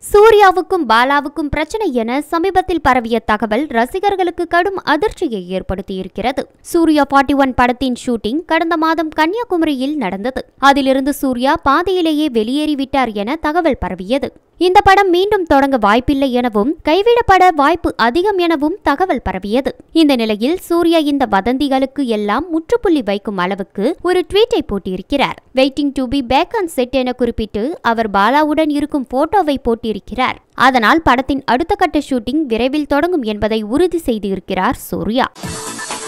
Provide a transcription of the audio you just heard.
சூர்யாவுக்கும் பாலாவுக்கும் பிரச்சனை என சமீபத்தில் பரவிய தகவல் ரசிகர்களுக்கு கடும் அதிர்ச்சியை ஏற்படுத்தியிருக்கிறது சூர்யா ஃபார்ட்டி ஒன் படத்தின் ஷூட்டிங் கடந்த மாதம் கன்னியாகுமரியில் நடந்தது அதிலிருந்து சூர்யா பாதியிலேயே வெளியேறிவிட்டார் என தகவல் பரவியது இந்த படம் மீண்டும் தொடங்க வாய்ப்பில்லை எனவும் கைவிடப்பட வாய்ப்பு அதிகம் எனவும் தகவல் பரவியது இந்த நிலையில் சூர்யா இந்த வதந்திகளுக்கு எல்லாம் முற்றுப்புள்ளி வைக்கும் அளவுக்கு ஒரு ட்வீட்டை போட்டிருக்கிறார் waiting to be back on set என குறிப்பிட்டு அவர் பாலாவுடன் இருக்கும் போட்டோவை போட்டிருக்கிறார் அதனால் படத்தின் அடுத்த கட்ட ஷூட்டிங் விரைவில் தொடங்கும் என்பதை உறுதி செய்திருக்கிறார் சூர்யா